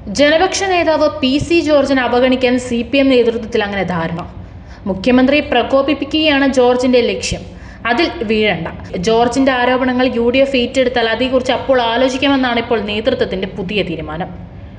ജനപക്ഷ നേതാവ് P C ജോർജിനെ അവഗണിക്കാൻ സി പി എം നേതൃത്വത്തിൽ അങ്ങനെ ധാരണ മുഖ്യമന്ത്രിയെ പ്രകോപിപ്പിക്കുകയാണ് ജോർജിന്റെ ലക്ഷ്യം അതിൽ വീഴണ്ട ജോർജിന്റെ ആരോപണങ്ങൾ യു ഡി എഫ് ഏറ്റെടുത്താൽ അതേക്കുറിച്ച് അപ്പോൾ ആലോചിക്കാമെന്നാണ് ഇപ്പോൾ നേതൃത്വത്തിന്റെ പുതിയ തീരുമാനം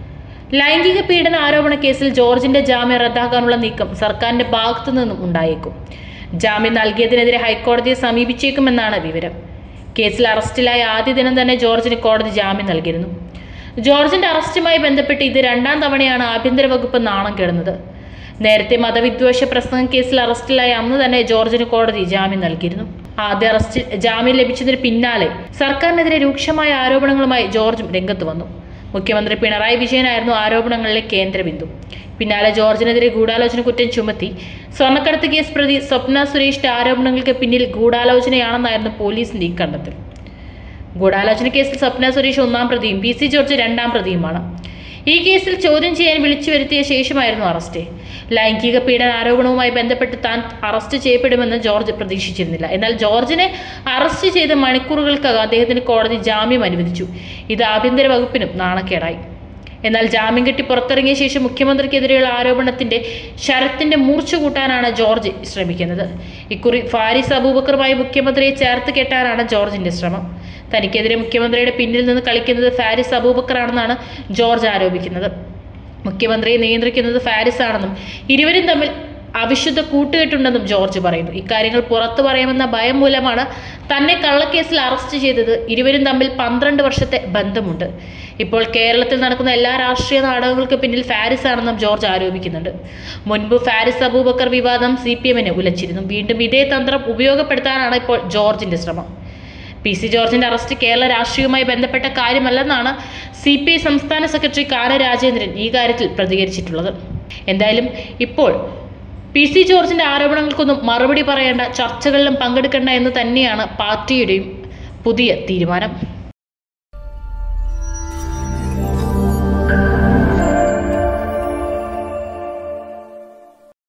ലൈംഗിക പീഡന ആരോപണ കേസിൽ ജോർജിന്റെ ജാമ്യം റദ്ദാക്കാനുള്ള നീക്കം സർക്കാരിന്റെ ഭാഗത്തു നിന്നും ഉണ്ടായേക്കും ജാമ്യം നൽകിയതിനെതിരെ ഹൈക്കോടതിയെ സമീപിച്ചേക്കുമെന്നാണ് വിവരം കേസിൽ അറസ്റ്റിലായ ആദ്യ ദിനം തന്നെ ജോർജിന് കോടതി ജാമ്യം നൽകിയിരുന്നു ജോർജിന്റെ അറസ്റ്റുമായി ബന്ധപ്പെട്ട് ഇത് രണ്ടാം തവണയാണ് ആഭ്യന്തര വകുപ്പ് നാണം കെടുന്നത് നേരത്തെ മതവിദ്വേഷ പ്രസംഗം കേസിൽ അറസ്റ്റിലായ അന്ന് തന്നെ ജോർജിന് കോടതി ജാമ്യം നൽകിയിരുന്നു ആദ്യ അറസ്റ്റിൽ ജാമ്യം ലഭിച്ചതിന് പിന്നാലെ സർക്കാരിനെതിരെ രൂക്ഷമായ ആരോപണങ്ങളുമായി ജോർജും രംഗത്ത് വന്നു മുഖ്യമന്ത്രി പിണറായി വിജയനായിരുന്നു ആരോപണങ്ങളിലെ കേന്ദ്രബിന്ദു പിന്നാലെ ജോർജിനെതിരെ ഗൂഢാലോചന കുറ്റം ചുമത്തി സ്വർണ്ണക്കടത്ത് കേസ് പ്രതി സ്വപ്ന സുരേഷിന്റെ ആരോപണങ്ങൾക്ക് പിന്നിൽ ഗൂഢാലോചനയാണെന്നായിരുന്നു പോലീസിന്റെ ഈ കണ്ടെത്തൽ ഗൂഢാലോചന കേസിൽ സ്വപ്ന സുരേഷ് ഒന്നാം പ്രതിയും പി സി ജോർജ് രണ്ടാം പ്രതിയുമാണ് ഈ കേസിൽ ചോദ്യം ചെയ്യാൻ വിളിച്ചു വരുത്തിയ ശേഷമായിരുന്നു അറസ്റ്റ് ലൈംഗിക പീഡന ആരോപണവുമായി ബന്ധപ്പെട്ട് താൻ അറസ്റ്റ് ചെയ്യപ്പെടുമെന്ന് ജോർജ് പ്രതീക്ഷിച്ചിരുന്നില്ല എന്നാൽ ജോർജിനെ അറസ്റ്റ് ചെയ്ത മണിക്കൂറുകൾക്കകം അദ്ദേഹത്തിന് കോടതി ജാമ്യം അനുവദിച്ചു ഇത് ആഭ്യന്തര വകുപ്പിനും നാണക്കേടായി എന്നാൽ ജാമ്യം കെട്ടി പുറത്തിറങ്ങിയ ശേഷം മുഖ്യമന്ത്രിക്കെതിരെയുള്ള ആരോപണത്തിന്റെ ശരത്തിന്റെ മൂർച്ച കൂട്ടാനാണ് ജോർജ് ശ്രമിക്കുന്നത് ഇക്കുറി ഫാരിസ് അബൂബക്കറുമായി മുഖ്യമന്ത്രിയെ ചേർത്ത് കെട്ടാനാണ് ജോർജിന്റെ ശ്രമം തനിക്കെതിരെ മുഖ്യമന്ത്രിയുടെ പിന്നിൽ നിന്ന് കളിക്കുന്നത് ഫാരിസ് അബൂബക്കറാണെന്നാണ് ജോർജ് ആരോപിക്കുന്നത് മുഖ്യമന്ത്രിയെ നിയന്ത്രിക്കുന്നത് ഫാരിസ് ആണെന്നും ഇരുവരും തമ്മിൽ അവിശുദ്ധ കൂട്ടുകെട്ടുണ്ടെന്നും ജോർജ് പറയുന്നു ഇക്കാര്യങ്ങൾ പുറത്തു പറയാമെന്ന ഭയം മൂലമാണ് തന്നെ കള്ളക്കേസിൽ അറസ്റ്റ് ചെയ്തത് ഇരുവരും തമ്മിൽ പന്ത്രണ്ട് വർഷത്തെ ബന്ധമുണ്ട് ഇപ്പോൾ കേരളത്തിൽ നടക്കുന്ന എല്ലാ രാഷ്ട്രീയ നാടകങ്ങൾക്ക് പിന്നിൽ ഫാരിസ് ആണെന്നും ജോർജ് ആരോപിക്കുന്നുണ്ട് മുൻപ് ഫാരിസ് അബൂബക്കർ വിവാദം സി പി എമ്മിനെ ഉലച്ചിരുന്നു വീണ്ടും ഇതേ തന്ത്രം ഉപയോഗപ്പെടുത്താനാണ് ഇപ്പോൾ ജോർജിന്റെ ശ്രമം പി സി ജോർജിന്റെ അറസ്റ്റ് കേരള രാഷ്ട്രീയവുമായി ബന്ധപ്പെട്ട കാര്യമല്ലെന്നാണ് സി പി ഐ സംസ്ഥാന സെക്രട്ടറി കാന രാജേന്ദ്രൻ ഈ കാര്യത്തിൽ പ്രതികരിച്ചിട്ടുള്ളത് എന്തായാലും ഇപ്പോൾ പി സി ജോർജിന്റെ ആരോപണങ്ങൾക്കൊന്നും മറുപടി പറയേണ്ട ചർച്ചകളിലും പങ്കെടുക്കേണ്ട എന്ന് തന്നെയാണ് പാർട്ടിയുടെയും പുതിയ തീരുമാനം